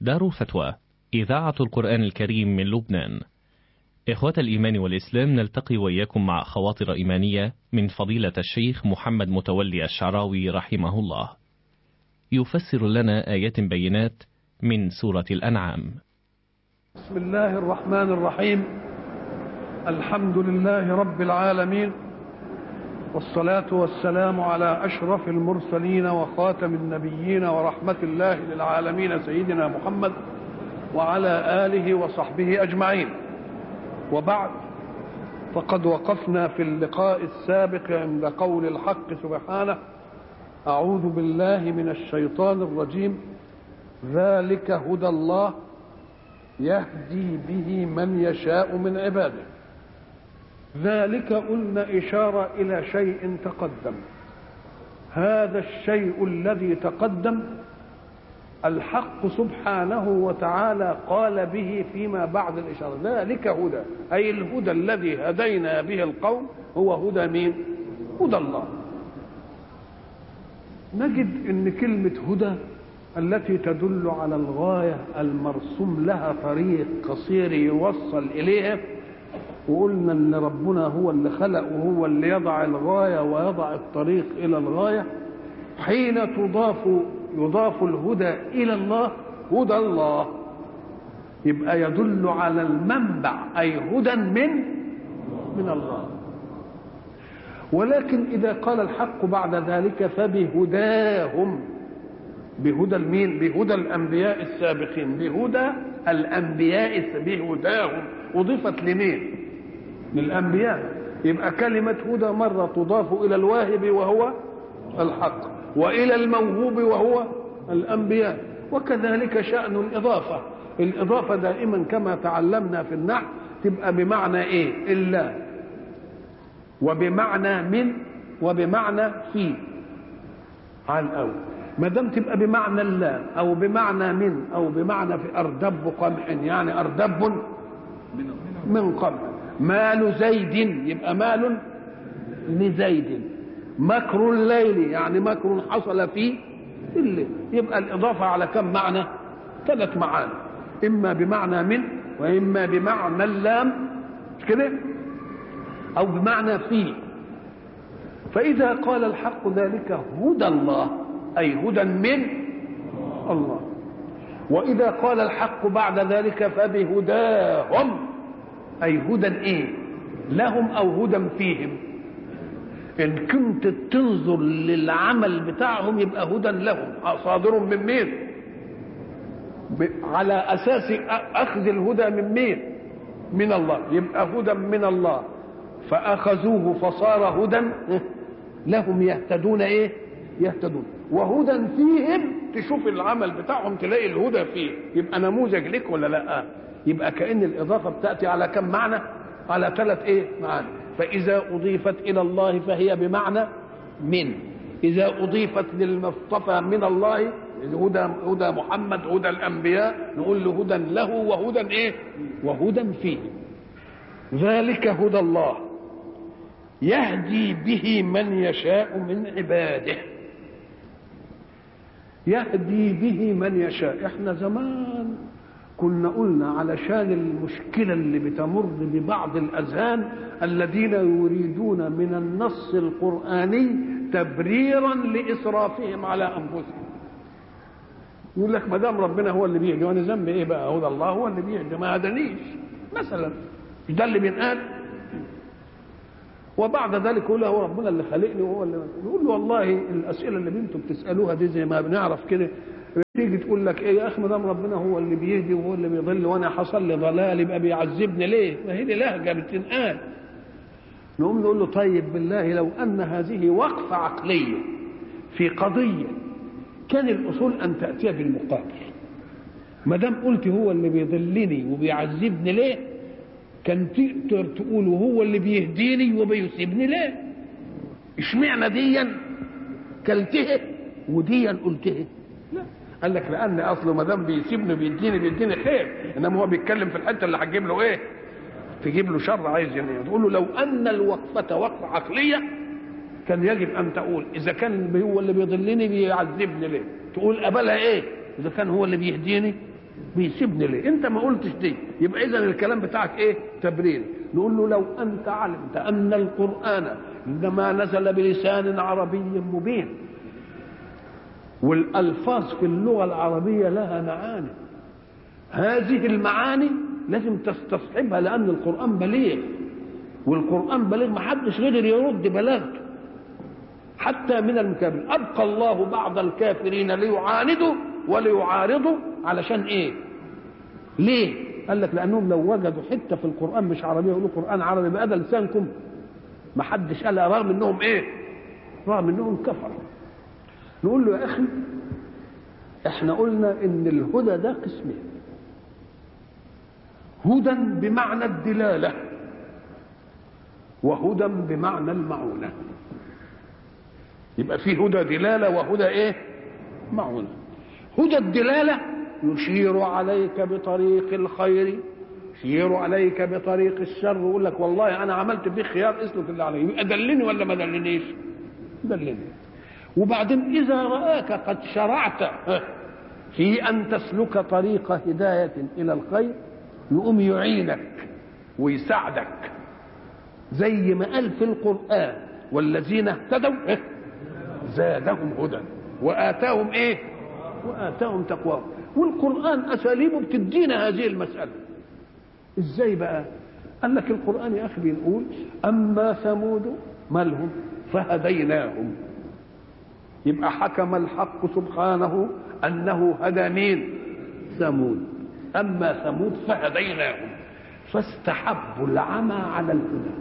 دار الفتوى إذاعة القرآن الكريم من لبنان إخوة الإيمان والإسلام نلتقي وإياكم مع خواطر إيمانية من فضيلة الشيخ محمد متولي الشعراوي رحمه الله يفسر لنا آيات بينات من سورة الأنعام بسم الله الرحمن الرحيم الحمد لله رب العالمين والصلاة والسلام على أشرف المرسلين وخاتم النبيين ورحمة الله للعالمين سيدنا محمد وعلى آله وصحبه أجمعين وبعد فقد وقفنا في اللقاء السابق عند قول الحق سبحانه أعوذ بالله من الشيطان الرجيم ذلك هدى الله يهدي به من يشاء من عباده ذلك قلنا إشارة إلى شيء تقدم هذا الشيء الذي تقدم الحق سبحانه وتعالى قال به فيما بعد الإشارة ذلك هدى أي الهدى الذي هدينا به القوم هو هدى مين هدى الله نجد ان كلمة هدى التي تدل على الغاية المرسوم لها طريق قصير يوصل إليها وقلنا ان ربنا هو اللي خلق وهو اللي يضع الغايه ويضع الطريق الى الغايه حين تضاف يضاف الهدى الى الله هدى الله يبقى يدل على المنبع اي هدى من من الله ولكن اذا قال الحق بعد ذلك فبهداهم بهدى المين بهدى الانبياء السابقين بهدى الانبياء بهداهم اضيفت لمين للأنبياء يبقى كلمة هدى مرة تضاف إلى الواهب وهو الحق وإلى الموهوب وهو الأنبياء وكذلك شأن الإضافة الإضافة دائما كما تعلمنا في النحو تبقى بمعنى إيه إلا وبمعنى من وبمعنى في عن أو ما دام تبقى بمعنى اللام أو بمعنى من أو بمعنى في أردب قمح يعني أردب من قمح مال زيد يبقى مال لزيد مكر الليل يعني مكر حصل في الليل يبقى الإضافة على كم معنى ثلاث معاني إما بمعنى من وإما بمعنى اللام مش كده أو بمعنى في فإذا قال الحق ذلك هدى الله أي هدى من الله وإذا قال الحق بعد ذلك فبهداهم أي هدى إيه لهم أو هدى فيهم إن كنت تنظر للعمل بتاعهم يبقى هدى لهم صادر من مين على أساس أخذ الهدى من مين من الله يبقى هدى من الله فأخذوه فصار هدى لهم يهتدون إيه يهتدون وهدى فيهم تشوف العمل بتاعهم تلاقي الهدى فيه يبقى نموذج لك ولا لا يبقى كأن الإضافة بتأتي على كم معنى على ثلاث إيه معاني فإذا أضيفت إلى الله فهي بمعنى من إذا أضيفت للمصطفى من الله هدى هدى محمد هدى الأنبياء نقول له هدى له وهدى إيه وهدى فيه ذلك هدى الله يهدي به من يشاء من عباده يهدي به من يشاء احنا زمان كنا قلنا علشان المشكلة اللي بتمر ببعض الأذهان الذين يريدون من النص القرآني تبريرا لإسرافهم على أنفسهم يقول لك ما دام ربنا هو اللي بيهدي وانا ذنبي ايه بقى هدى الله هو اللي بيهدي ما هدانيش مثلا مش ده اللي بينقال وبعد ذلك يقول هو ربنا اللي خلقني وهو اللي يقول له والله الاسئله اللي انتم بتسالوها دي زي ما بنعرف كده تيجي تقول لك ايه يا اخي ما دام ربنا هو اللي بيهدي وهو اللي بيضل وانا حصل لي ضلال يبقى بيعذبني ليه؟ ما هي دي لهجه بتنقال. نقوم نقول له طيب بالله لو ان هذه وقفه عقليه في قضيه كان الاصول ان تاتي بالمقابل. ما دام قلت هو اللي بيضلني وبيعذبني ليه؟ كان تقدر تقول وهو اللي بيهديني وبيسيبني ليه؟ اشمعنى ديا كلته وديا قلته؟ لا قال لك لان اصله ما دام بيسيبني بيديني بيديني خير انما هو بيتكلم في الحته اللي هتجيب له ايه؟ تجيب له شر عايز يعني تقول له لو ان الوقفه وقفه عقليه كان يجب ان تقول اذا كان هو اللي بيضلني بيعذبني ليه؟ تقول قبلها ايه؟ اذا كان هو اللي بيهديني بيسيبني ليه انت ما قلتش دي يبقى اذا الكلام بتاعك ايه تبرير نقول له لو انت علمت ان القران انما نزل بلسان عربي مبين والالفاظ في اللغه العربيه لها معاني هذه المعاني لازم تستصحبها لان القران بليغ والقران بليغ ما حدش قدر يرد بلاغته حتى من المكابرين ابقى الله بعض الكافرين ليعاندوا وليعارضوا علشان ايه ليه قال لك لانهم لو وجدوا حته في القران مش عربيه يقولوا قران عربي بقى ده لسانكم ما حدش قالها رغم انهم ايه رغم انهم كفروا نقول له يا اخي احنا قلنا ان الهدى ده قسمين هدى بمعنى الدلاله وهدى بمعنى المعونه يبقى في هدى دلاله وهدى ايه معونه هدى الدلاله يشير عليك بطريق الخير يشير عليك بطريق الشر ويقول لك والله انا عملت فيه خيار اسلك اللي عليه يبقى دلني ولا ما دلنيش دلني وبعدين اذا راك قد شرعت في ان تسلك طريق هدايه الى الخير يقوم يعينك ويساعدك زي ما قال في القران والذين اهتدوا زادهم هدى واتاهم ايه واتاهم تقواهم والقران اساليبه بتدينا هذه المساله ازاي بقى قال لك القران يا اخي بنقول اما ثمود مالهم فهديناهم يبقى حكم الحق سبحانه انه هدى مين ثمود اما ثمود فهديناهم فاستحبوا العمى على الهدى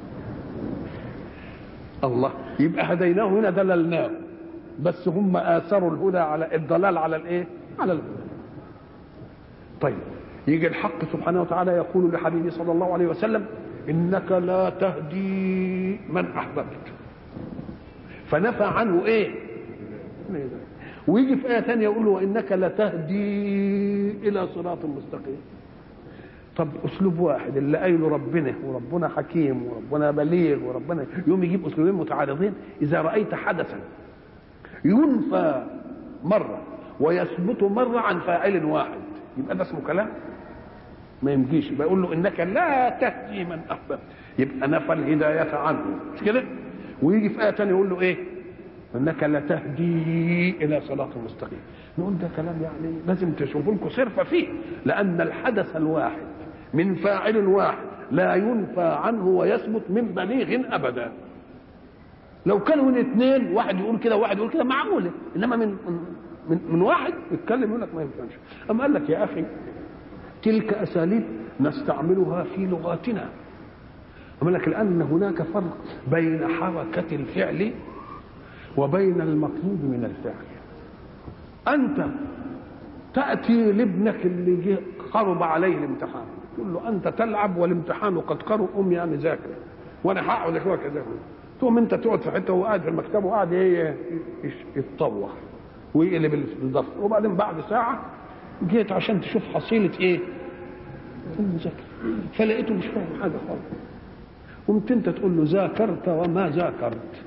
الله يبقى هديناه هنا دللناه بس هم اثروا الهدى على الضلال على الايه على الهدى طيب يجي الحق سبحانه وتعالى يقول لحبيبه صلى الله عليه وسلم انك لا تهدي من احببت فنفى عنه ايه ويجي في ايه ثانيه يقول له وانك لتهدي الى صراط مستقيم طب اسلوب واحد اللي قايله ربنا وربنا حكيم وربنا بليغ وربنا يوم يجيب اسلوبين متعارضين اذا رايت حدثا ينفى مره ويثبت مره عن فاعل واحد يبقى ده اسمه كلام ما يمجيش يبقى يقول له انك لا تهدي من احببت يبقى نفى الهدايه عنه مش كده ويجي في ايه ثانيه يقول له ايه انك لتهدي الى صراط مستقيم نقول ده كلام يعني لازم تشوفوا لكم صرفه فيه لان الحدث الواحد من فاعل واحد لا ينفى عنه ويثبت من بليغ ابدا لو كانوا من اثنين واحد يقول كده وواحد يقول كده معقوله انما من من, من واحد يتكلم يقول لك ما ينفعش اما قال لك يا اخي تلك اساليب نستعملها في لغاتنا اما لك لان هناك فرق بين حركه الفعل وبين المطلوب من الفعل انت تاتي لابنك اللي جه قرب عليه الامتحان تقول له انت تلعب والامتحان قد قرب قوم يعني ذاكر وانا هقعد اشوفك كذا تقوم انت تقعد في حته وهو قاعد في المكتب وقاعد ايه يتطوح ويقلب الدفتر وبعدين بعد ساعه جيت عشان تشوف حصيله ايه؟ المذاكره فلقيته مش فاهم حاجه خالص قمت انت تقول له ذاكرت وما ذاكرت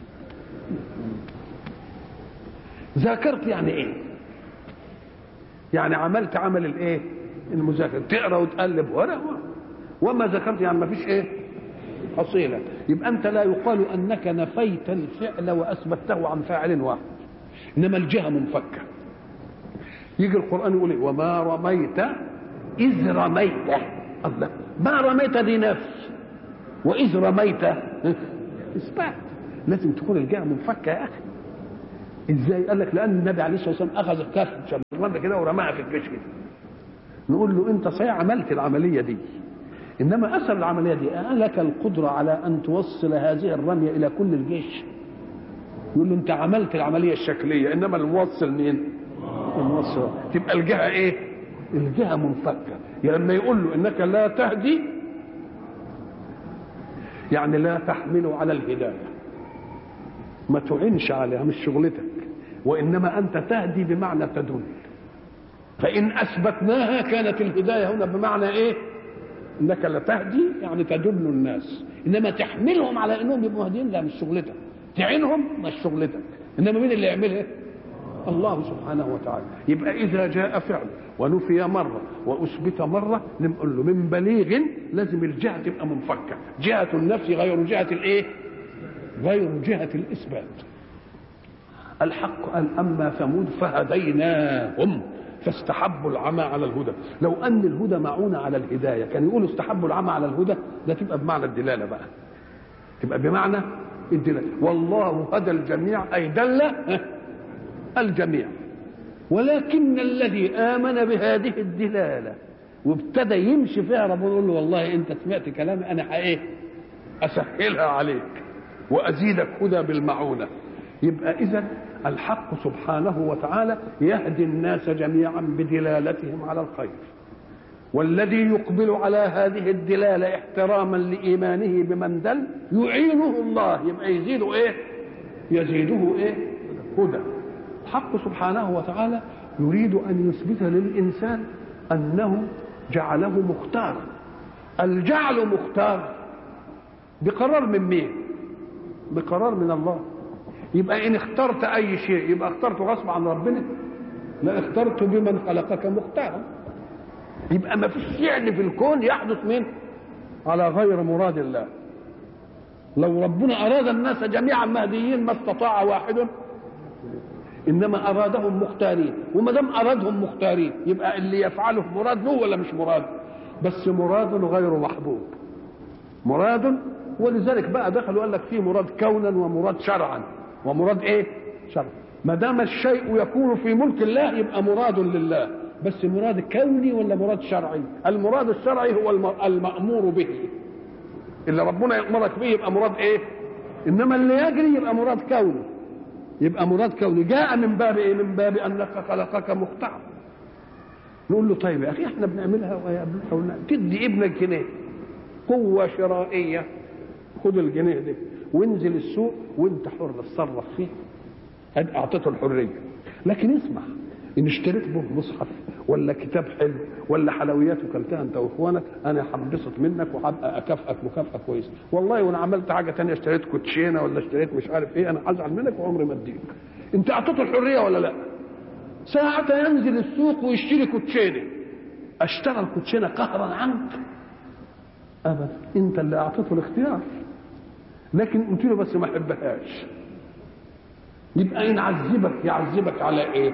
ذاكرت يعني ايه؟ يعني عملت عمل الايه؟ المذاكره تقرا وتقلب ورق وما ذكرت يعني ما فيش ايه؟ حصيله يبقى انت لا يقال انك نفيت الفعل واثبته عن فاعل واحد انما الجهه منفكه يجي القران يقول ايه وما رميت اذ رميت الله ما رميت دي نفس واذ رميت اثبات لازم تكون الجهه منفكه يا اخي ازاي قال لك لان النبي عليه الصلاه والسلام اخذ كف شمران كده ورماها في الجيش كده نقول له انت صحيح عملت العمليه دي انما اثر العمليه دي لك القدره على ان توصل هذه الرميه الى كل الجيش يقول له انت عملت العمليه الشكليه انما الموصل مين الموصل تبقى الجهه ايه الجهه منفكه يعني لما يقول له انك لا تهدي يعني لا تحمل على الهدايه ما تعينش عليها مش شغلتك وانما انت تهدي بمعنى تدل فان اثبتناها كانت الهدايه هنا بمعنى ايه انك لا تهدي يعني تدل الناس انما تحملهم على انهم يبقوا مهديين لا مش شغلتك تعينهم مش شغلتك انما مين اللي يعملها الله سبحانه وتعالى يبقى إذا جاء فعل ونفي مرة وأثبت مرة نقول له من بليغ لازم الجهة تبقى منفكة جهة النفي غير جهة الإيه غير جهة الإثبات الحق قال أما ثمود فهديناهم فاستحبوا العمى على الهدى لو أن الهدى معونة على الهداية كان يقولوا استحبوا العمى على الهدى ده تبقى بمعنى الدلالة بقى تبقى بمعنى الدلالة والله هدى الجميع أي دل الجميع ولكن الذي آمن بهذه الدلالة وابتدى يمشي فيها ربنا يقول له والله أنت سمعت كلامي أنا إيه أسهلها عليك وأزيدك هدى بالمعونة يبقى إذا الحق سبحانه وتعالى يهدي الناس جميعا بدلالتهم على الخير والذي يقبل على هذه الدلالة احتراما لإيمانه بمن دل يعينه الله يبقى يزيده إيه يزيده إيه هدى الحق سبحانه وتعالى يريد أن يثبت للإنسان أنه جعله مختارا الجعل مختار بقرار من مين بقرار من الله يبقى إن اخترت أي شيء يبقى اخترته غصب عن ربنا لا اخترت بمن خلقك مختارا يبقى ما فيش فعل في الكون يحدث من على غير مراد الله لو ربنا أراد الناس جميعا مهديين ما استطاع واحد انما ارادهم مختارين وما دام ارادهم مختارين يبقى اللي يفعله مراد له ولا مش مراد بس مراد غير محبوب مراد ولذلك بقى دخلوا قال لك في مراد كونا ومراد شرعا ومراد ايه شرعا ما دام الشيء يكون في ملك الله يبقى مراد لله بس مراد كوني ولا مراد شرعي المراد الشرعي هو المأمور به اللي ربنا يأمرك به يبقى مراد ايه انما اللي يجري يبقى مراد كوني يبقى مراد كوني جاء من باب ايه من باب انك خلقك مختار نقول له طيب يا اخي احنا بنعملها ويا تدي ابنك جنيه قوه شرائيه خد الجنيه ده وانزل السوق وانت حر اتصرف فيه اعطيته الحريه لكن اسمع ان اشتريت به مصحف ولا كتاب حلو ولا حلويات وكلتها انت واخوانك انا هنبسط منك وهبقى اكافئك مكافاه كويسه والله وانا عملت حاجه تانية اشتريت كوتشينه ولا اشتريت مش عارف ايه انا هزعل منك وعمري ما اديك انت اعطيته الحريه ولا لا ساعة ينزل السوق ويشتري كوتشينه اشترى الكوتشينه قهرا عنك ابدا انت اللي اعطيته الاختيار لكن قلت له بس ما احبهاش يبقى ان عذبك يعذبك على ايه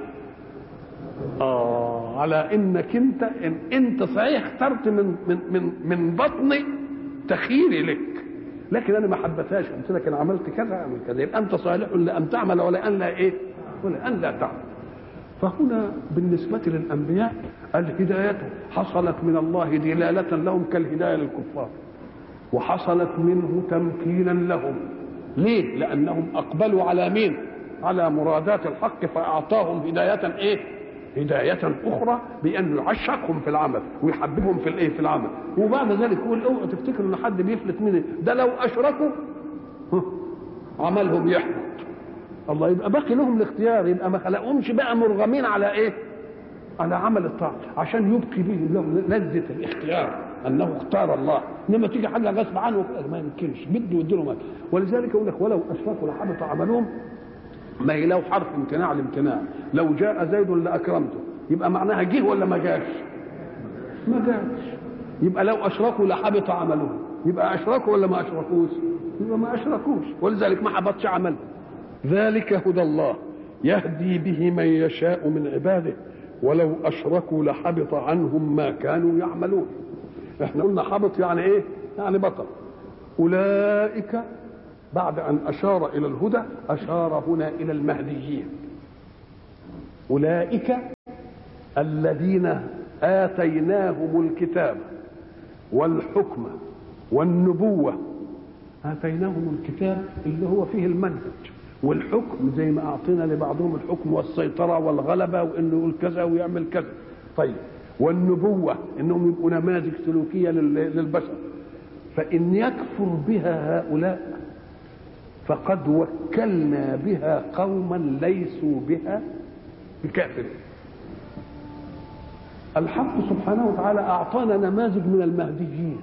اه على انك انت إن انت صحيح اخترت من من من من بطني تخييري لك لكن انا ما حبتهاش قلت لك انا عملت كذا اعمل كذا يبقى انت صالح لان تعمل ولا ان لا ايه ولا ان لا تعمل فهنا بالنسبة للأنبياء الهداية حصلت من الله دلالة لهم كالهداية للكفار وحصلت منه تمكينا لهم ليه؟ لأنهم أقبلوا على مين؟ على مرادات الحق فأعطاهم هداية إيه؟ هداية أخرى بأنه يعشقهم في العمل ويحببهم في الإيه؟ في العمل وبعد ذلك يقول اوعوا تفتكروا إن حد بيفلت مني ده لو أشركوا عملهم يحبط الله يبقى باقي لهم الاختيار يبقى ما خلقهمش بقى مرغمين على ايه؟ على عمل الطاعه عشان يبقي به لهم لذه الاختيار انه اختار الله انما تيجي حاجه غصب عنه ما يمكنش بده يديله مال ولذلك يقول لك ولو اشركوا لحبط عملهم ما هي لو حرف امتناع الامتناع لو جاء زيد لاكرمته يبقى معناها جه ولا ما جاش؟ ما جاش يبقى لو اشركوا لحبط عملهم يبقى اشركوا ولا ما اشركوش؟ يبقى ما اشركوش ولذلك ما حبطش عملهم ذلك هدى الله يهدي به من يشاء من عباده ولو اشركوا لحبط عنهم ما كانوا يعملون احنا قلنا حبط يعني ايه يعني بطل اولئك بعد ان اشار الى الهدى اشار هنا الى المهديين اولئك الذين اتيناهم الكتاب والحكم والنبوه اتيناهم الكتاب اللي هو فيه المنهج والحكم زي ما اعطينا لبعضهم الحكم والسيطره والغلبه وانه يقول كذا ويعمل كذا طيب والنبوه انهم يبقوا نماذج سلوكيه للبشر فان يكفر بها هؤلاء فقد وكلنا بها قوما ليسوا بها بكافرين الحق سبحانه وتعالى اعطانا نماذج من المهديين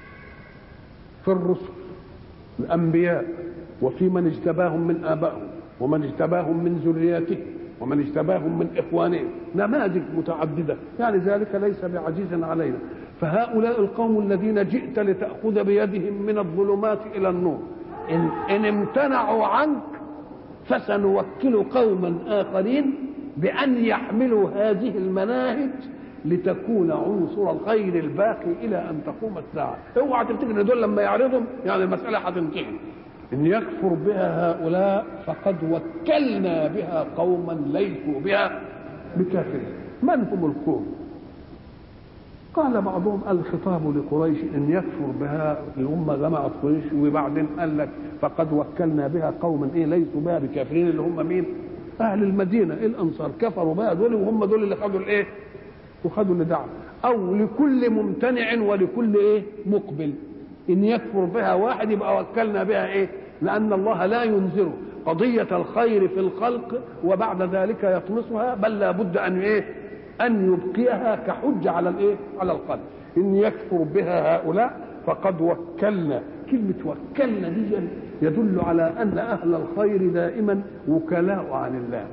في الرسل الانبياء وفي من اجتباهم من ابائهم ومن اجتباهم من ذريته ومن اجتباهم من إخوانهم نماذج متعددة يعني ذلك ليس بعزيز علينا فهؤلاء القوم الذين جئت لتأخذ بيدهم من الظلمات إلى النور إن, إن امتنعوا عنك فسنوكل قوما آخرين بأن يحملوا هذه المناهج لتكون عنصر الخير الباقي إلى أن تقوم الساعة اوعى تفتكر دول لما يعرضهم يعني المسألة هتنتهي إن يكفر بها هؤلاء فقد وكلنا بها قوما ليسوا بها بكافرين من هم القوم قال بعضهم الخطاب لقريش ان يكفر بها الامه جمعت قريش وبعدين قال لك فقد وكلنا بها قوما ايه ليسوا بها بكافرين اللي هم مين؟ اهل المدينه الانصار كفروا بها دول وهم دول اللي خدوا الايه؟ وخدوا اللي دعوا او لكل ممتنع ولكل ايه؟ مقبل ان يكفر بها واحد يبقى وكلنا بها ايه؟ لان الله لا ينذر قضيه الخير في الخلق وبعد ذلك يطمسها بل لابد ان ايه؟ ان يبقيها كحجه على الايه؟ على القلب ان يكفر بها هؤلاء فقد وكلنا كلمه وكلنا دي يدل على ان اهل الخير دائما وكلاء عن الله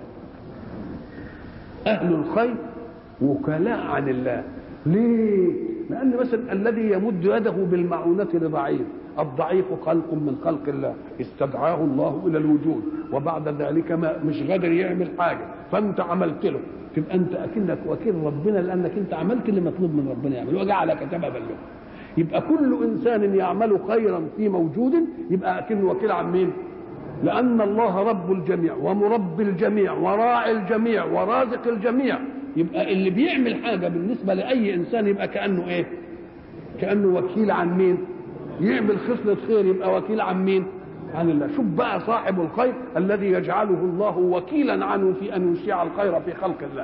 اهل الخير وكلاء عن الله ليه لان مثلا الذي يمد يده بالمعونه لضعيف الضعيف خلق من خلق الله استدعاه الله الى الوجود وبعد ذلك ما مش قادر يعمل حاجه فانت عملت له تبقى انت اكنك وكيل ربنا لانك انت عملت اللي مطلوب من ربنا يعمله وجعلك سببا له يبقى كل انسان يعمل خيرا في موجود يبقى اكنه وكيل عن مين؟ لان الله رب الجميع ومربي الجميع وراعي الجميع ورازق الجميع يبقى اللي بيعمل حاجه بالنسبه لاي انسان يبقى كانه ايه؟ كانه وكيل عن مين؟ يعمل خصله خير يبقى وكيل عن مين؟ عن الله شوف بقى صاحب الخير الذي يجعله الله وكيلا عنه في ان يشيع الخير في خلق الله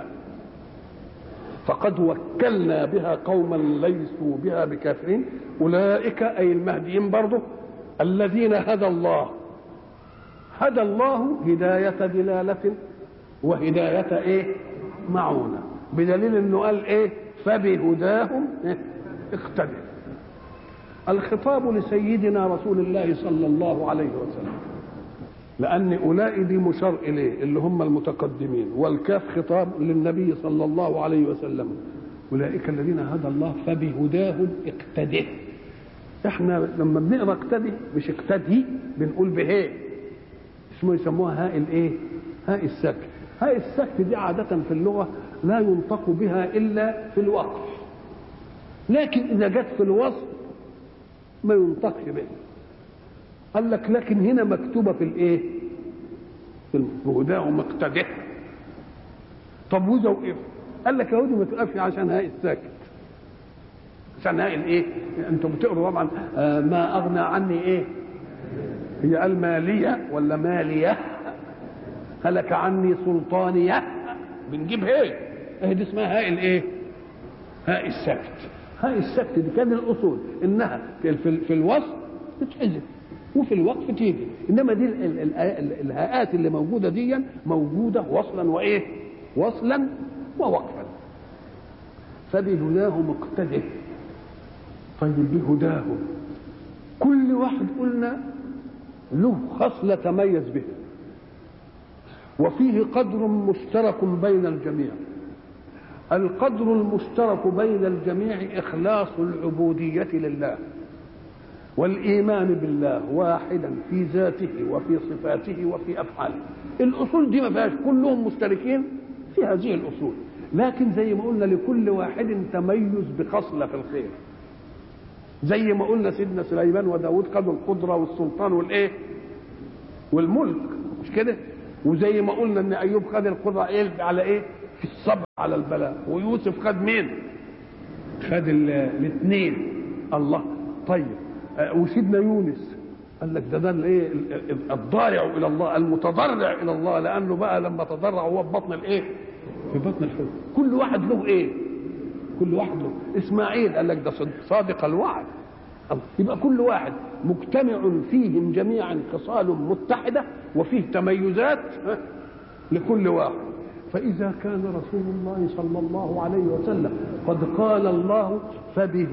فقد وكلنا بها قوما ليسوا بها بكافرين اولئك اي المهديين برضه الذين هدى الله هدى الله هدايه دلاله وهدايه ايه معونه بدليل انه قال ايه فبهداهم إيه؟ اقتدر الخطاب لسيدنا رسول الله صلى الله عليه وسلم لأن أولئك دي مشار إليه اللي هم المتقدمين والكاف خطاب للنبي صلى الله عليه وسلم أولئك الذين هدى الله فبهداهم اقتده احنا لما بنقرا اقتدي مش اقتدي بنقول بهي اسمه يسموها هاء الايه؟ هاء السكت هاء السكت دي عادة في اللغة لا ينطق بها إلا في الوقف لكن إذا جت في الوصف ما ينطقش به قال لك لكن هنا مكتوبه في الايه في هداه مقتده طب وإذا وقف قال لك يهودي ما تقفش عشان هاء الساكت عشان هاء الايه انتم بتقروا طبعا آه ما اغنى عني ايه هي قال ماليه ولا ماليه هلك عني سلطانيه بنجيب هي اهي دي اسمها هاء الايه هاء السكت هاء السكت دي كان الاصول انها في, في الوصف تتحذف وفي الوقف تيجي انما دي ال ال ال الهاءات اللي موجوده دي موجوده وصلا وايه وصلا ووقفا فبهداه مقتده طيب بهداه كل واحد قلنا له خصلة تميز بها وفيه قدر مشترك بين الجميع القدر المشترك بين الجميع إخلاص العبودية لله والايمان بالله واحدا في ذاته وفي صفاته وفي افعاله الاصول دي ما فيهاش كلهم مشتركين في هذه الاصول لكن زي ما قلنا لكل واحد تميز بخصله في الخير زي ما قلنا سيدنا سليمان وداود خدوا القدره والسلطان والايه والملك مش كده وزي ما قلنا ان ايوب خد القدره ايه على ايه في الصبر على البلاء ويوسف خد مين خد الاثنين الله طيب وسيدنا يونس قال لك ده ده الايه الضارع الى الله المتضرع الى الله لانه بقى لما تضرع هو في بطن الايه؟ في بطن الحوت كل واحد له ايه؟ كل واحد له اسماعيل قال لك ده صادق الوعد يبقى كل واحد مجتمع فيهم جميعا خصال متحده وفيه تميزات لكل واحد فإذا كان رسول الله صلى الله عليه وسلم قد قال الله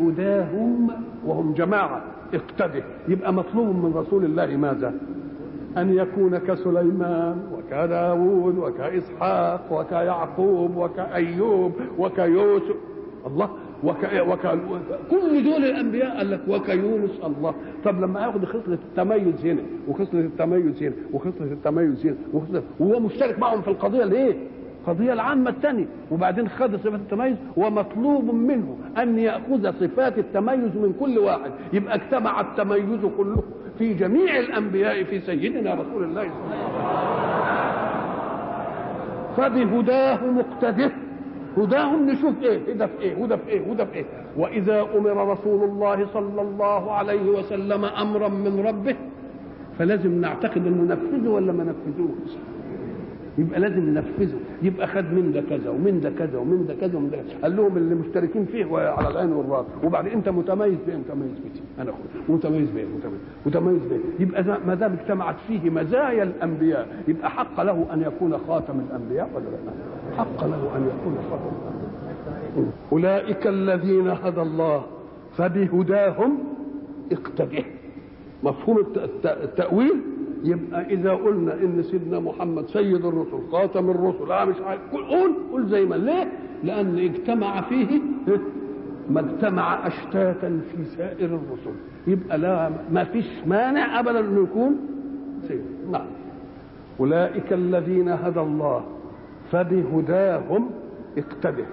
فبهداهم وهم جماعة اقتده يبقى مطلوب من رسول الله ماذا أن يكون كسليمان وكداود وكإسحاق وكيعقوب وكأيوب وكيوسف الله وك... وك... كل دول الانبياء قال لك وكيونس الله طب لما ياخد خصله التميز هنا وخصله التميز هنا وخصله التميز هنا وخصلة وهو مشترك معهم في القضيه ليه؟ القضية العامة الثانية وبعدين خد صفات التميز ومطلوب منه أن يأخذ صفات التميز من كل واحد يبقى اجتمع التميز كله في جميع الأنبياء في سيدنا رسول الله صلى الله عليه وسلم فبهداه مقتده هداهم نشوف ايه هدى في ايه هدى في ايه هدى في ايه واذا امر رسول الله صلى الله عليه وسلم امرا من ربه فلازم نعتقد انه نفذه ولا ما نفذوش يبقى لازم ننفذه يبقى خد من ده كذا ومن ده كذا ومن ده كذا ومن ده كذا قال لهم اللي مشتركين فيه على العين والراس وبعد انت متميز بايه متميز بايه انا اخوي متميز بايه متميز متميز بايه يبقى ما دام اجتمعت فيه مزايا الانبياء يبقى حق له ان يكون خاتم الانبياء ولا لا حق له ان يكون خاتم الانبياء اولئك الذين هدى الله فبهداهم اقتده مفهوم التاويل يبقى اذا قلنا ان سيدنا محمد سيد الرسل خاتم الرسل اه مش عارف قول قول زي ما ليه لان اجتمع فيه ما اجتمع اشتاتا في سائر الرسل يبقى لا ما فيش مانع ابدا انه يكون سيد نعم اولئك الذين هدى الله فبهداهم اقتده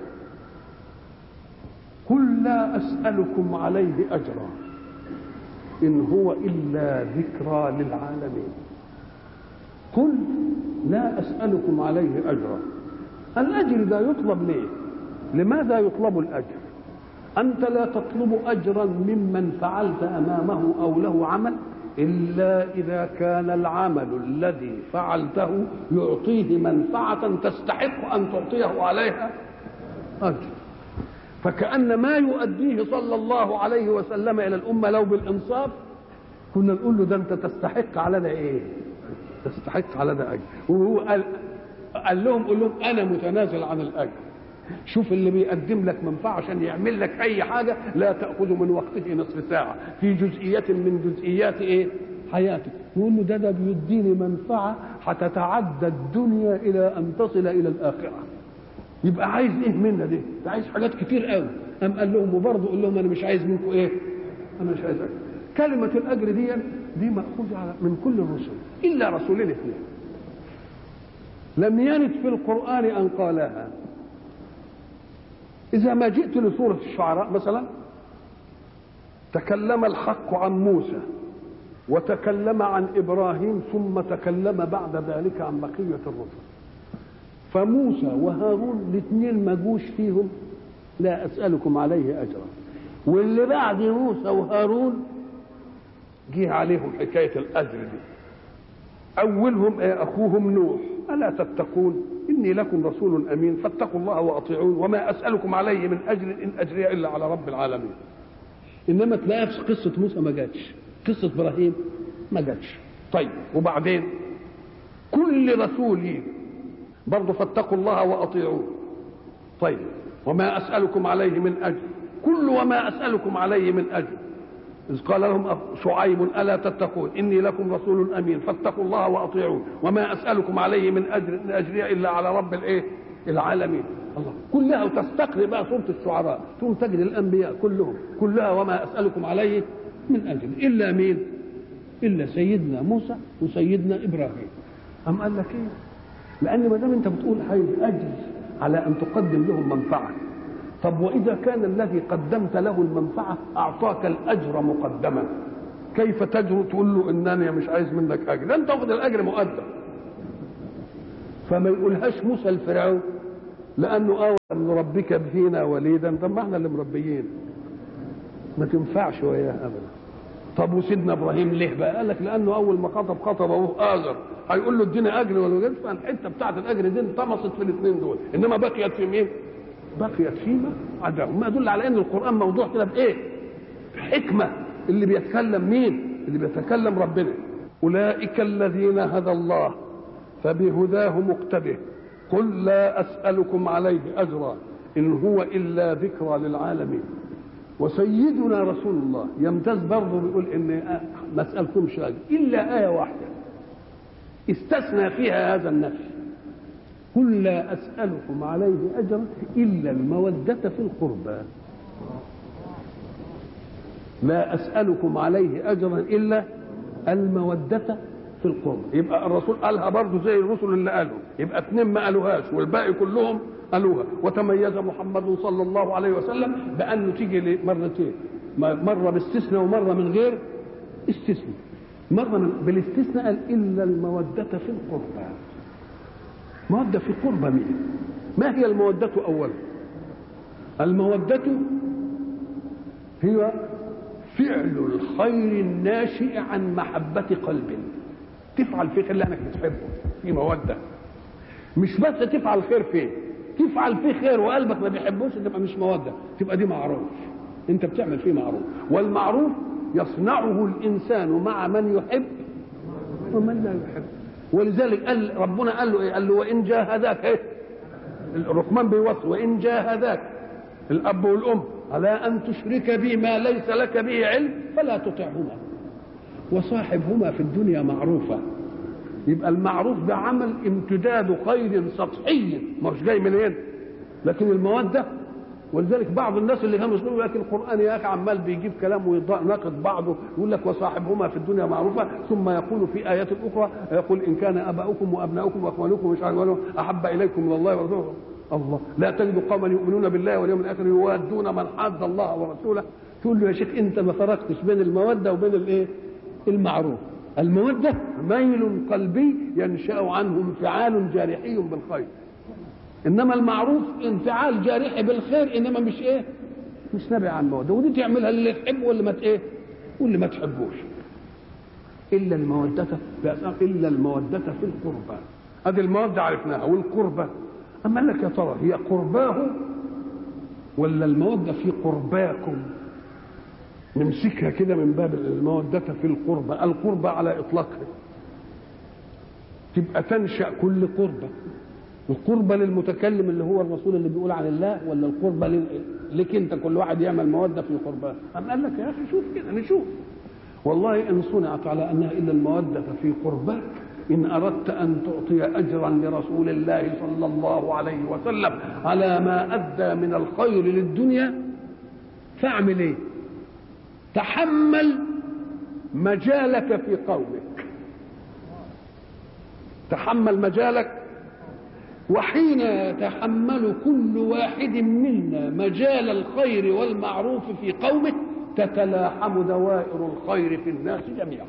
قل لا اسالكم عليه اجرا إن هو إلا ذكرى للعالمين قل لا أسألكم عليه أجرا الأجر ده يطلب ليه لماذا يطلب الأجر أنت لا تطلب أجرا ممن فعلت أمامه أو له عمل إلا إذا كان العمل الذي فعلته يعطيه منفعة تستحق أن تعطيه عليها أجر فكأن ما يؤديه صلى الله عليه وسلم إلى الأمة لو بالإنصاف كنا نقول له ده أنت تستحق على ده إيه؟ تستحق على ده أجر وهو قال, قال لهم قول لهم أنا متنازل عن الأجر شوف اللي بيقدم لك منفعة عشان يعمل لك أي حاجة لا تأخذ من وقته نصف ساعة في جزئية من جزئيات إيه؟ حياتك يقول له ده ده بيديني منفعة هتتعدى الدنيا إلى أن تصل إلى الآخرة يبقى عايز ايه منا دي؟ ده عايز حاجات كتير قوي قام قال لهم وبرضه قول لهم انا مش عايز منكم ايه؟ انا مش عايز أجر. كلمة الأجر دي دي مأخوذة من كل الرسل إلا رسولين اثنين لم يرد في القرآن أن قالها إذا ما جئت لسورة الشعراء مثلا تكلم الحق عن موسى وتكلم عن إبراهيم ثم تكلم بعد ذلك عن بقية الرسل فموسى وهارون الاثنين ما جوش فيهم لا اسالكم عليه اجرا واللي بعد موسى وهارون جه عليهم حكايه الاجر دي اولهم اخوهم نوح الا تتقون اني لكم رسول امين فاتقوا الله واطيعون وما اسالكم عليه من اجر ان اجري الا على رب العالمين انما تلاقيها في قصه موسى ما جاتش قصه ابراهيم ما جاتش طيب وبعدين كل رسول يجي برضه فاتقوا الله واطيعوه طيب وما اسالكم عليه من اجر كل وما اسالكم عليه من اجر اذ قال لهم شعيب الا تتقون اني لكم رسول امين فاتقوا الله واطيعون وما اسالكم عليه من اجر ان اجري الا على رب الايه العالمين الله كلها وتستقري بقى سوره الشعراء ثم تجد الانبياء كلهم كلها وما اسالكم عليه من اجر الا مين الا سيدنا موسى وسيدنا ابراهيم أم قال لك ايه لان ما دام انت بتقول عايز اجر على ان تقدم لهم منفعه طب واذا كان الذي قدمت له المنفعه اعطاك الاجر مقدما كيف تجر تقول له انني مش عايز منك اجر ده انت تاخذ الاجر مقدم فما يقولهاش موسى الفرعون لانه اوى ان ربك فينا وليدا طب ما احنا اللي مربيين ما تنفعش وياه ابدا طب وسيدنا ابراهيم ليه بقى؟ قال لك لانه اول ما خطب خطب ابوه اجر هيقول له اديني اجر ولا جد فالحته بتاعت الاجر دي انطمست في الاثنين دول انما بقيت في مين؟ بقيت فيما عداه ما يدل على ان القران موضوع كده بايه؟ حكمه اللي بيتكلم مين؟ اللي بيتكلم ربنا اولئك الذين هدى الله فبهداه مقتده قل لا اسالكم عليه اجرا ان هو الا ذكرى للعالمين وسيدنا رسول الله يمتاز برضه بيقول ان ما اسالكمش اجر الا ايه واحده استثنى فيها هذا النفي قل لا أسألكم عليه أجرا إلا المودة في القربى لا أسألكم عليه أجرا إلا المودة في القرب يبقى الرسول قالها برضه زي الرسل اللي قالوا يبقى اثنين ما قالوهاش والباقي كلهم قالوها وتميز محمد صلى الله عليه وسلم بأنه تيجي مرتين مرة باستثناء ومرة من غير استثناء مرة من بالاستثناء قال إلا المودة في القربى مودة في قربى مين ما هي المودة أولا المودة هي فعل الخير الناشئ عن محبة قلب تفعل في خير لأنك بتحبه في مودة مش بس تفعل خير فيه تفعل فيه خير وقلبك ما بيحبوش تبقى مش مودة تبقى دي معروف انت بتعمل فيه معروف والمعروف يصنعه الإنسان مع من يحب ومن لا يحب ولذلك قال ربنا قال له ايه قال له وان جاهداك ايه الرحمن بيوصي وان جاهداك الاب والام على ان تشرك بي ما ليس لك به علم فلا تطعهما وصاحبهما في الدنيا معروفة يبقى المعروف ده عمل امتداد خير سطحي مش جاي من هنا لكن المودة ولذلك بعض الناس اللي كانوا يقولوا لكن القرآن يا أخي عمال بيجيب كلام ويناقض بعضه يقول لك وصاحبهما في الدنيا معروفة ثم يقول في آيات أخرى يقول إن كان آباؤكم وأبناؤكم وإخوانكم مش عارف أحب إليكم من الله ورسوله الله لا تجد قوما يؤمنون بالله واليوم الآخر يوادون من حاد الله ورسوله تقول له يا شيخ أنت ما فرقتش بين المودة وبين الإيه؟ المعروف المودة ميل قلبي ينشأ عنه انفعال جارحي بالخير انما المعروف انفعال جارحي بالخير انما مش ايه مش نابع عن المودة ودي تعملها اللي تحبه واللي ما ايه واللي ما تحبوش الا المودة الا المودة في القربى هذه المودة عرفناها والقربى اما قال لك يا ترى هي قرباه ولا المودة في قرباكم نمسكها كده من باب المودة في القربة القربة على إطلاقها تبقى تنشأ كل قربة القربة للمتكلم اللي هو الرسول اللي بيقول عن الله ولا القربة لل... لك انت كل واحد يعمل مودة في القربان أم قال لك يا أخي شوف كده نشوف والله إن صنعت على أنها إلا المودة في قرباك إن أردت أن تعطي أجرا لرسول الله صلى الله عليه وسلم على ما أدى من الخير للدنيا فاعمل إيه؟ تحمل مجالك في قومك تحمل مجالك وحين يتحمل كل واحد منا مجال الخير والمعروف في قومه تتلاحم دوائر الخير في الناس جميعا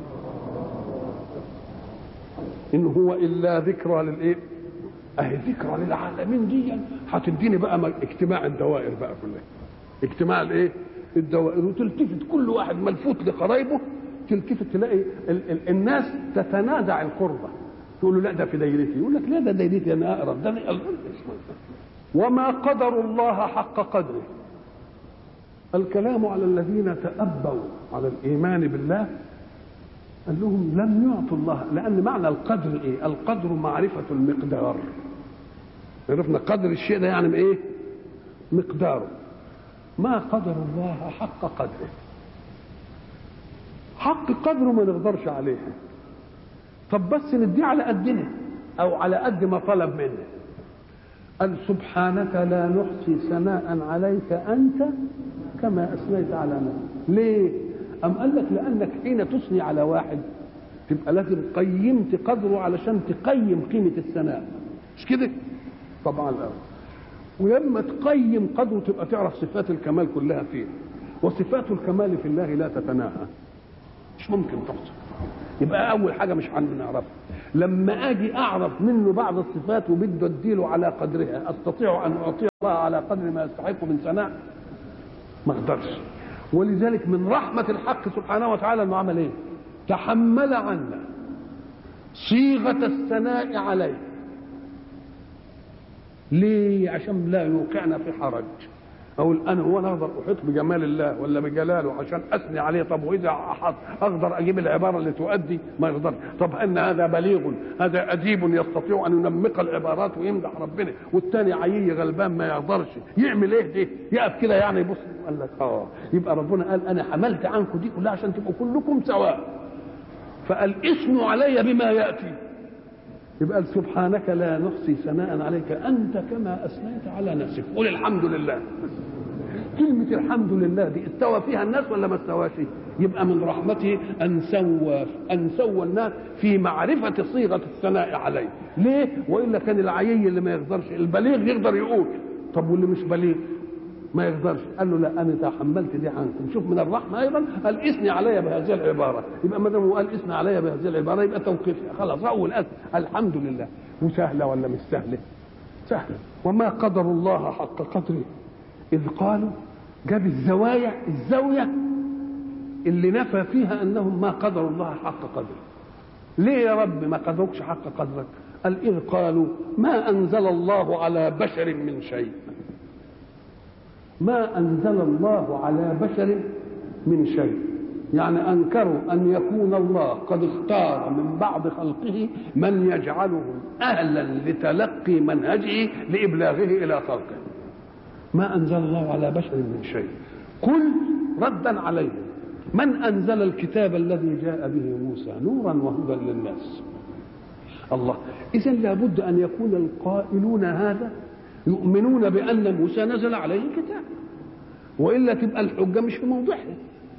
ان هو الا ذكرى للايه اهي ذكرى للعالمين دي هتديني بقى اجتماع الدوائر بقى كلها اجتماع الايه الدوائر وتلتفت كل واحد ملفوت لقرايبه تلتفت تلاقي ال ال الناس تتنازع القربة تقول له لا ده في دايرتي يقول لك لا ده دايرتي انا اقرب ده وما قدر الله حق قدره الكلام على الذين تأبوا على الإيمان بالله قال لهم لم يعطوا الله لأن معنى القدر إيه؟ القدر معرفة المقدار عرفنا قدر الشيء ده يعني إيه؟ مقداره ما قدر الله حق قدره حق قدره ما نقدرش عليه طب بس نديه على قدنا او على قد ما طلب منا قال سبحانك لا نحصي ثناء عليك انت كما اثنيت على نفسك ليه ام قال لك لانك حين تثني على واحد تبقى لازم قيمت قدره علشان تقيم قيمه الثناء مش كده طبعا الأول. ولما تقيم قدره تبقى تعرف صفات الكمال كلها فيه وصفات الكمال في الله لا تتناهى مش ممكن تحصل يبقى اول حاجه مش هنعرفها لما اجي اعرف منه بعض الصفات وبده اديله على قدرها استطيع ان اعطي الله على قدر ما يستحق من ثناء ما اقدرش ولذلك من رحمه الحق سبحانه وتعالى انه عمل ايه تحمل عنا صيغه الثناء عليه ليه عشان لا يوقعنا في حرج اقول انا هو انا اقدر احيط بجمال الله ولا بجلاله عشان اثني عليه طب واذا احط اقدر اجيب العباره اللي تؤدي ما يقدر طب ان هذا بليغ هذا اديب يستطيع ان ينمق العبارات ويمدح ربنا والثاني عيي غلبان ما يقدرش يعمل ايه دي يقف كده يعني يبص قال لك اه يبقى ربنا قال انا حملت عنكم دي كلها عشان تبقوا كلكم سواء فقال اثنوا علي بما ياتي يبقى قال سبحانك لا نحصي ثناء عليك انت كما اثنيت على نفسك قول الحمد لله كلمة الحمد لله دي استوى فيها الناس ولا ما استواش؟ يبقى من رحمته أن سوى أن سوى الناس في معرفة صيغة الثناء عليه، ليه؟ وإلا كان العيي اللي ما يقدرش، البليغ يقدر يقول، طب واللي مش بليغ ما يقدرش، قال له لا أنا تحملت دي عنكم، شوف من الرحمة أيضا قال اثني علي بهذه العبارة، يبقى ما دام هو قال اثني علي بهذه العبارة يبقى توقيفها، خلاص أول الحمد لله، وسهلة ولا مش سهلة؟ سهلة، وما قدر الله حق قدره إذ قالوا جاب الزوايا الزاوية اللي نفى فيها أنهم ما قدروا الله حق قدره ليه يا رب ما قدروكش حق قدرك قال إذ قالوا ما أنزل الله على بشر من شيء ما أنزل الله على بشر من شيء يعني أنكروا أن يكون الله قد اختار من بعض خلقه من يجعلهم أهلا لتلقي منهجه لإبلاغه إلى خلقه ما أنزل الله على بشر من شيء قل ردا عليهم من أنزل الكتاب الذي جاء به موسى نورا وهدى للناس الله إذا لابد أن يكون القائلون هذا يؤمنون بأن موسى نزل عليه كتاب وإلا تبقى الحجة مش في موضعها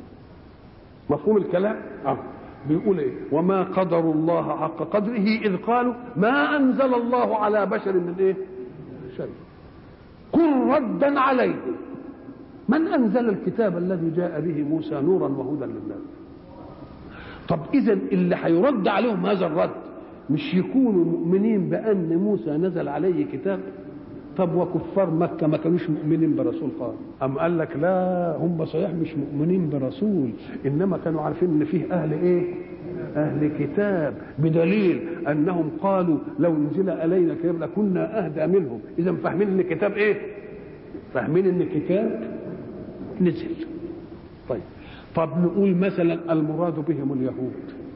مفهوم الكلام؟ آه. بيقول ايه وما قدروا الله حق قدره اذ قالوا ما انزل الله على بشر من ايه شيء قل ردا عليه من انزل الكتاب الذي جاء به موسى نورا وهدى للناس طب اذا اللي هيرد عليهم هذا الرد مش يكونوا مؤمنين بان موسى نزل عليه كتاب طب وكفار مكه ما كانوش مؤمنين برسول قال ام قال لك لا هم صحيح مش مؤمنين برسول انما كانوا عارفين ان فيه اهل ايه اهل كتاب بدليل انهم قالوا لو نزل علينا كتاب لكنا اهدى منهم اذا فاهمين ان الكتاب ايه فاهمين ان الكتاب نزل طيب طب نقول مثلا المراد بهم اليهود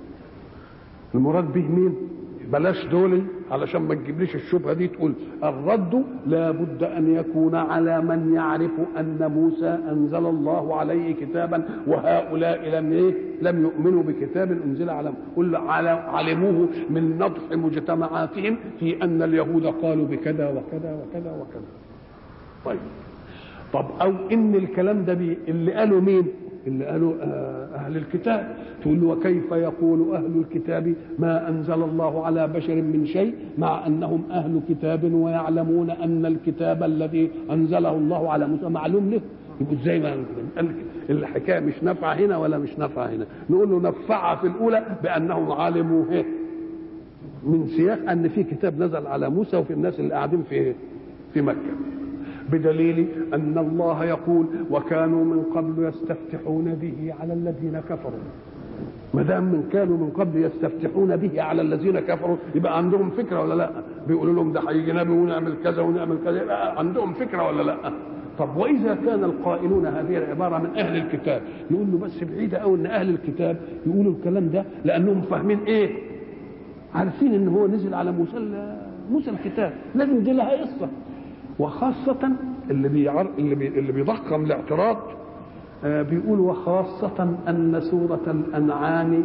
المراد به مين بلاش دول علشان ما تجيبليش الشبهه دي تقول الرد لابد ان يكون على من يعرف ان موسى انزل الله عليه كتابا وهؤلاء لم ايه لم يؤمنوا بكتاب انزل على قل علموه من نضح مجتمعاتهم في ان اليهود قالوا بكذا وكذا وكذا وكذا طيب طب او ان الكلام ده بي اللي قالوا مين اللي قالوا أهل الكتاب تقول له وكيف يقول أهل الكتاب ما أنزل الله على بشر من شيء مع أنهم أهل كتاب ويعلمون أن الكتاب الذي أنزله الله على موسى معلوم له يقول زي ما الحكاية مش نافعة هنا ولا مش نافعة هنا نقول له نفعها في الأولى بأنهم علموا هي من سياق أن في كتاب نزل على موسى وفي الناس اللي قاعدين في في مكة بدليل أن الله يقول وكانوا من قبل يستفتحون به على الذين كفروا ما دام من كانوا من قبل يستفتحون به على الذين كفروا يبقى عندهم فكره ولا لا؟ بيقولوا لهم ده هيجي نبي ونعمل كذا ونعمل كذا يبقى عندهم فكره ولا لا؟ طب واذا كان القائلون هذه العباره من اهل الكتاب نقول له بس بعيده قوي ان اهل الكتاب يقولوا الكلام ده لانهم فاهمين ايه؟ عارفين ان هو نزل على موسى موسى الكتاب لازم دي لها قصه وخاصة اللي بيعر... اللي, بي... اللي بيضخم الاعتراض آه بيقول وخاصة أن سورة الأنعام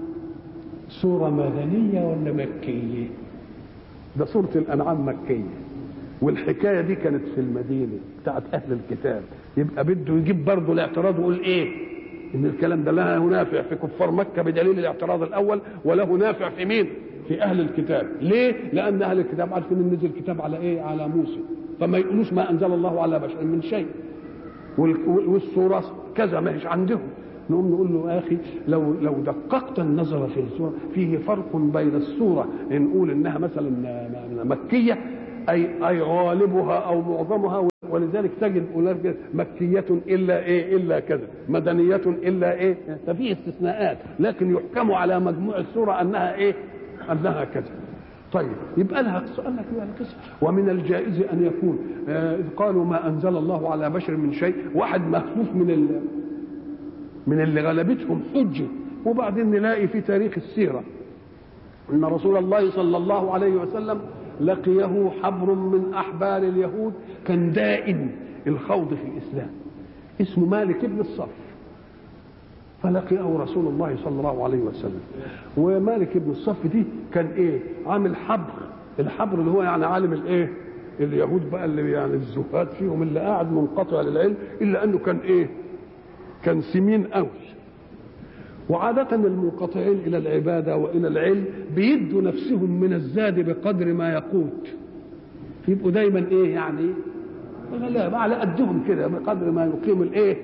سورة مدنية ولا مكية؟ ده سورة الأنعام مكية والحكاية دي كانت في المدينة بتاعت أهل الكتاب يبقى بده يجيب برضه الاعتراض ويقول إيه؟ إن الكلام ده لا نافع في كفار مكة بدليل الاعتراض الأول وله نافع في مين؟ في أهل الكتاب ليه؟ لأن أهل الكتاب عارفين إن نزل الكتاب على إيه؟ على موسى فما يقولوش ما انزل الله على بشر من شيء والصوره كذا ما هيش عندهم نقوم نقول له يا اخي لو لو دققت النظر في الصوره فيه فرق بين الصوره نقول انها مثلا مكيه اي اي غالبها او معظمها ولذلك تجد هناك مكية إلا إيه إلا كذا مدنية إلا إيه ففي استثناءات لكن يحكم على مجموع السورة أنها إيه أنها كذا طيب يبقى لها قال لك يبقى قصه ومن الجائز ان يكون آه اذ قالوا ما انزل الله على بشر من شيء واحد مخفوف من ال من اللي غلبتهم حجه وبعدين نلاقي في تاريخ السيره ان رسول الله صلى الله عليه وسلم لقيه حبر من احبار اليهود كان دائن الخوض في الاسلام اسمه مالك بن الصف فلقيه رسول الله صلى الله عليه وسلم ومالك بن الصف دي كان ايه عامل حبر الحبر اللي هو يعني عالم الايه اليهود بقى اللي يعني الزهاد فيهم اللي قاعد منقطع للعلم الا انه كان ايه كان سمين قوي وعادة المنقطعين إلى العبادة وإلى العلم بيدوا نفسهم من الزاد بقدر ما يقوت يبقوا دايما إيه يعني لا على قدهم كده بقدر ما يقيم الإيه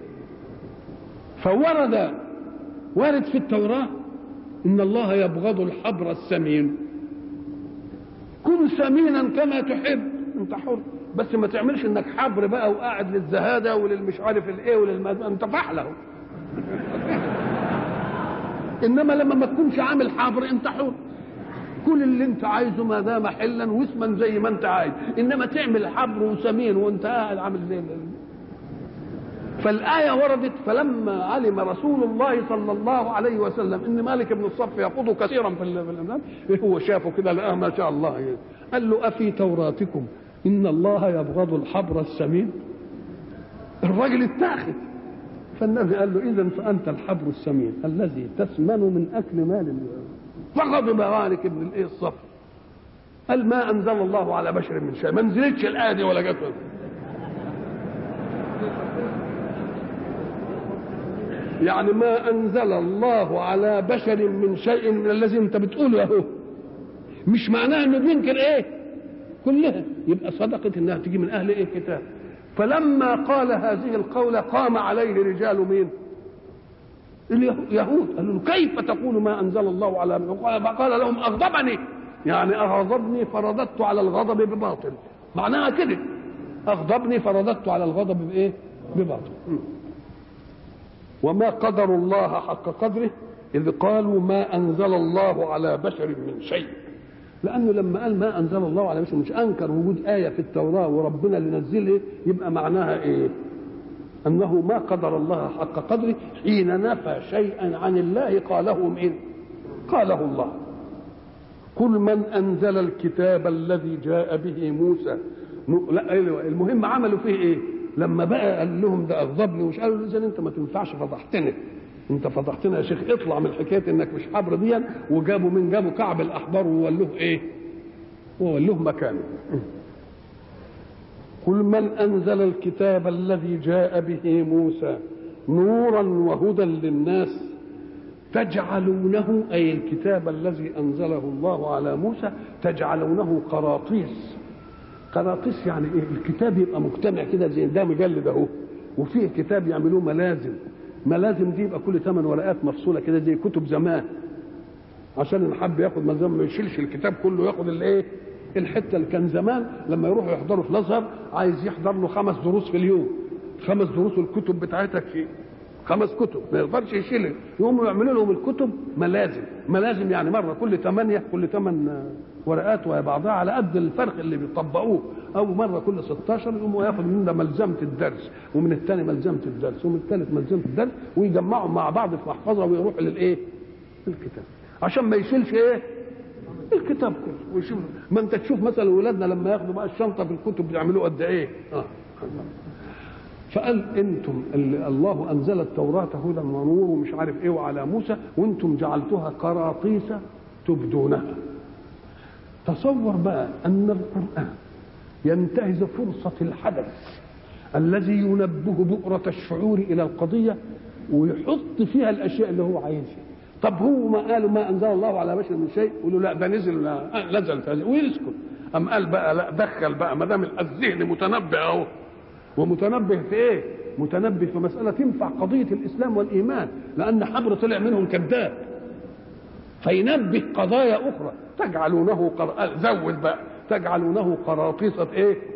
فورد وارد في التوراة إن الله يبغض الحبر السمين كن سمينا كما تحب أنت حر بس ما تعملش انك حبر بقى وقاعد للزهاده وللمش عارف الايه وللمد... انت فحله انما لما ما تكونش عامل حبر انت حر كل اللي انت عايزه ما دام حلا واسما زي ما انت عايز انما تعمل حبر وسمين وانت قاعد عامل زي فالآية وردت فلما علم رسول الله صلى الله عليه وسلم إن مالك بن الصف يخوض كثيرا في الإمام هو شافه كده لقاه ما شاء الله قال له أفي توراتكم إن الله يبغض الحبر السمين الراجل اتاخد فالنبي قال له إذا فأنت الحبر السمين الذي تسمن من أكل مال فغضب مالك بن الإيه الصف قال ما أنزل الله على بشر من شيء ما نزلتش الآية دي ولا جت يعني ما أنزل الله على بشر من شيء من الذي أنت بتقوله أهو مش معناه إنه بينكر إيه كلها يبقى صدقت انها تجي من اهل ايه كتاب فلما قال هذه القولة قام عليه رجال مين اليهود قالوا له كيف تقول ما انزل الله على قال لهم اغضبني يعني اغضبني فرددت على الغضب بباطل معناها كده اغضبني فرددت على الغضب بايه بباطل وما قدر الله حق قدره اذ قالوا ما انزل الله على بشر من شيء لانه لما قال ما انزل الله على بشر مش انكر وجود ايه في التوراه وربنا اللي نزلها يبقى معناها ايه؟ انه ما قدر الله حق قدره حين نفى شيئا عن الله قاله مين؟ قاله الله قل من انزل الكتاب الذي جاء به موسى لا المهم عملوا فيه ايه؟ لما بقى قال لهم ده اغضبني ومش قالوا اذا انت ما تنفعش فضحتنا انت فضحتنا يا شيخ اطلع من حكايه انك مش حبر دي وجابوا من جابوا كعب الاحبار وولوه ايه وولوه مكانه قل من انزل الكتاب الذي جاء به موسى نورا وهدى للناس تجعلونه اي الكتاب الذي انزله الله على موسى تجعلونه قراطيس قراطيس يعني ايه الكتاب يبقى مجتمع كده زي ده مجلد اهو وفيه كتاب يعملوه ملازم ملازم دي يبقى كل ثمان ورقات مفصوله كده زي كتب زمان عشان اللي حب ياخد ملزم ما يشيلش الكتاب كله ياخد الايه الحته اللي كان زمان لما يروحوا يحضروا في الازهر عايز يحضر له خمس دروس في اليوم خمس دروس الكتب بتاعتك في خمس كتب ما يقدرش يشيل يقوموا يعملوا لهم الكتب ملازم ملازم يعني مره كل ثمانيه كل ثمان ورقات وهي بعضها على قد الفرق اللي بيطبقوه او مره كل 16 يقوموا ياخد من ده ملزمه الدرس ومن الثاني ملزمه الدرس ومن الثالث ملزمه الدرس ويجمعهم مع بعض في محفظه ويروح للايه؟ الكتاب عشان ما يشيلش ايه؟ الكتاب كله ويشوف ما انت تشوف مثلا ولادنا لما ياخدوا بقى الشنطه في الكتب بيعملوه قد ايه؟ اه فقال انتم اللي الله انزل التوراه هدى ونور ومش عارف ايه وعلى موسى وانتم جعلتها قراطيس تبدونها تصور بقى ان القران ينتهز فرصه الحدث الذي ينبه بؤره الشعور الى القضيه ويحط فيها الاشياء اللي هو عايزها طب هو ما قالوا ما انزل الله على بشر من شيء يقولوا لا ده نزل نزل في هذه ويسكت ام قال بقى لا دخل بقى ما دام الذهن متنبه اهو ومتنبه في ايه؟ متنبه في مسألة تنفع قضية الإسلام والإيمان لأن حبر طلع منهم كذاب فينبه قضايا أخرى تجعلونه قر... زود بقى تجعلونه قراطيسة إيه؟